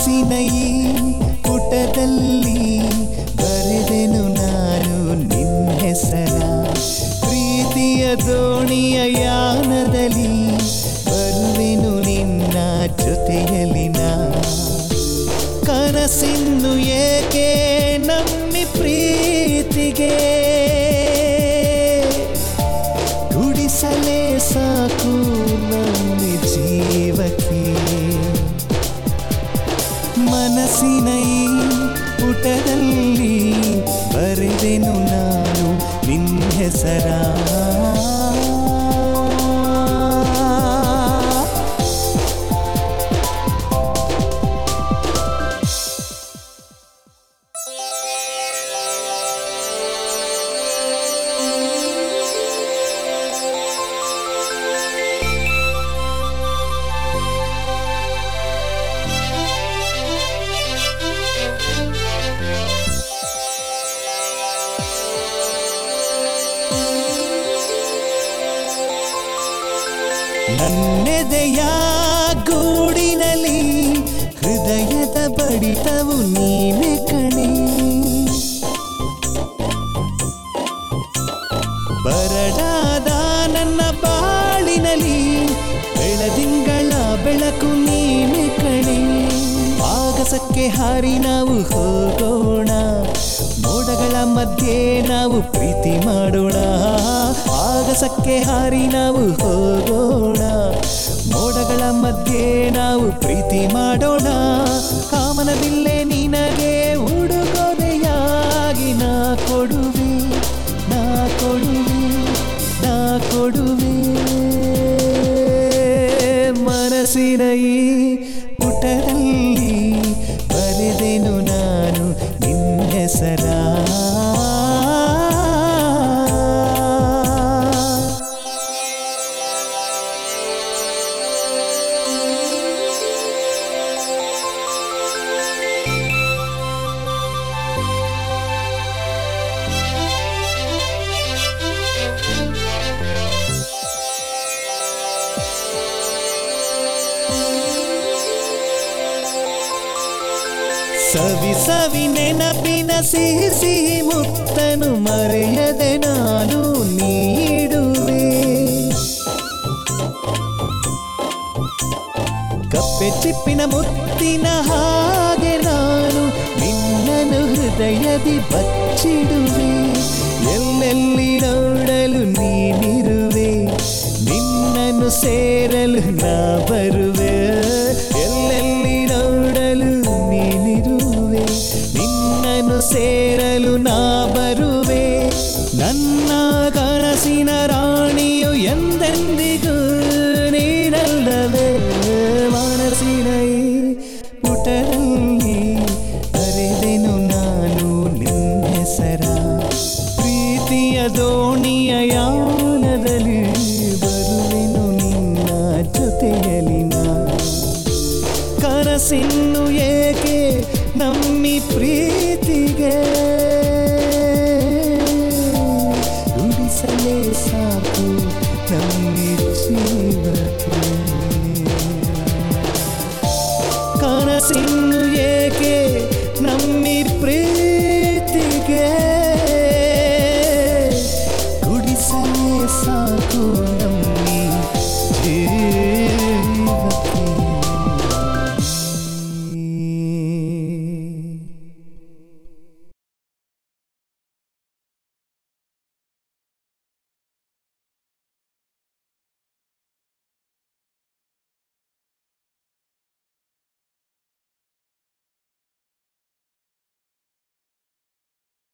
ಮನಸ್ಸಿನ ಈ ಪುಟದಲ್ಲಿ ಬರೆದೆನು ನಾನು ನಿನ್ನ ಹೆಸರ ಪ್ರೀತಿಯ ದೋಣಿಯ ಯಾನದಲ್ಲಿ ಬರುವೆನು ನಿನ್ನ ಜೊತೆಯಲ್ಲಿ ನಾ ಕನಸಿನ್ನು ಏಕೆ ನಮ್ಮಿ ಪ್ರೀತಿಗೆ ಗುಡಿಸಲೇ ಸಾಕು ನಮ್ಮಿ ಜೀವಕ್ಕೆ ಮನಸ್ಸಿನ ಈ ಪುಟದಲ್ಲಿ ಬರೆದೆನು ನಾನು ನಿನ್ನ ಹೆಸರ ನನ್ನೆದೆಯ ಗೂಡಿನಲ್ಲಿ ಹೃದಯದ ಬಡಿತವು ನೀನೆ ಕಣೆ ಬರಡಾದ ನನ್ನ ಬಾಳಿನಲ್ಲಿ ಬೆಳದಿಂಗಳ ಬೆಳಕು ನೀನೆ ಕಣೆ ಆಗಸಕ್ಕೆ ಹಾರಿ ನಾವು ಹೋಗೋಣ ಮೋಡಗಳ ಮಧ್ಯೆ ನಾವು ಪ್ರೀತಿ ಮಾಡೋಣ ಆಗಸಕ್ಕೆ ಹಾರಿ ನಾವು ಹೋಗೋಣ ಮೋಡಗಳ ಮಧ್ಯೆ ನಾವು ಪ್ರೀತಿ ಮಾಡೋಣ ಕಾಮನವಿಲ್ಲೇ ನಿನಗೆ ಉಡುಗೊರೆಯಾಗಿ ನಾ ಕೊಡುವೆ ನಾ ಕೊಡುವೆ ನಾ ಕೊಡುವೆ ಮನಸ್ಸಿನ ಈ ಪುಟದಲ್ಲಿ ಬರೆದೆನು ನಾನು ನಿನ್ನ ಹೆಸರ ಸವಿ ಸವಿ ನೆನಪಿನ ಸಿಹಿ ಸಿಹಿ ಮುತ್ತನು ಮರೆಯದೆ ನಾನು ನೀಡುವೆ ಕಪ್ಪೆ ಚಿಪ್ಪಿನ ಮುತ್ತಿನ ಹಾಗೆ ನಾನು ನಿನ್ನನು ಹೃದಯದಿ ಬಚ್ಚಿಡುವೆ ಎಲ್ಲೆಲ್ಲಿ ನೋಡಲು ನೀನಿರುವೆ ನಿನ್ನನ್ನು ಸೇರಲು ನಾ ಬರುವೆ ಎಲ್ಲೆಲ್ಲಿ ನೋಡಲು ನೀನಿರುವೆ ನಿನ್ನನ್ನು ಸೇರಲು ನಾ ಬರುವೆ ನನ್ನ ಕನಸಿನ ರಾಣಿಯು ಎಂದೆಂದಿಗೂ ನೀನಲ್ಲವೇ ಮನಸ್ಸಿನ ಈ ಪುಟದಲ್ಲಿ ಬರೆದೆನು ನಾನು ನಿನ್ನ ಹೆಸರ ಪ್ರೀತಿಯ ದೋಣಿಯ ಯಾನದಲ್ಲಿ ಬರುವೆನು ನಿನ್ನ ಜೊತೆಯಲ್ಲಿ ನಾ ಕನಸಿನ್ನು ಏಕೆ ನಮ್ಮಿ ಪ್ರೀತಿಗೆ ನುಡಿಸಲೇ ಸಾಕು ನಮ್ಮಿ ಜೀವಕ್ಕೆ ಕನಸಿನ್ನು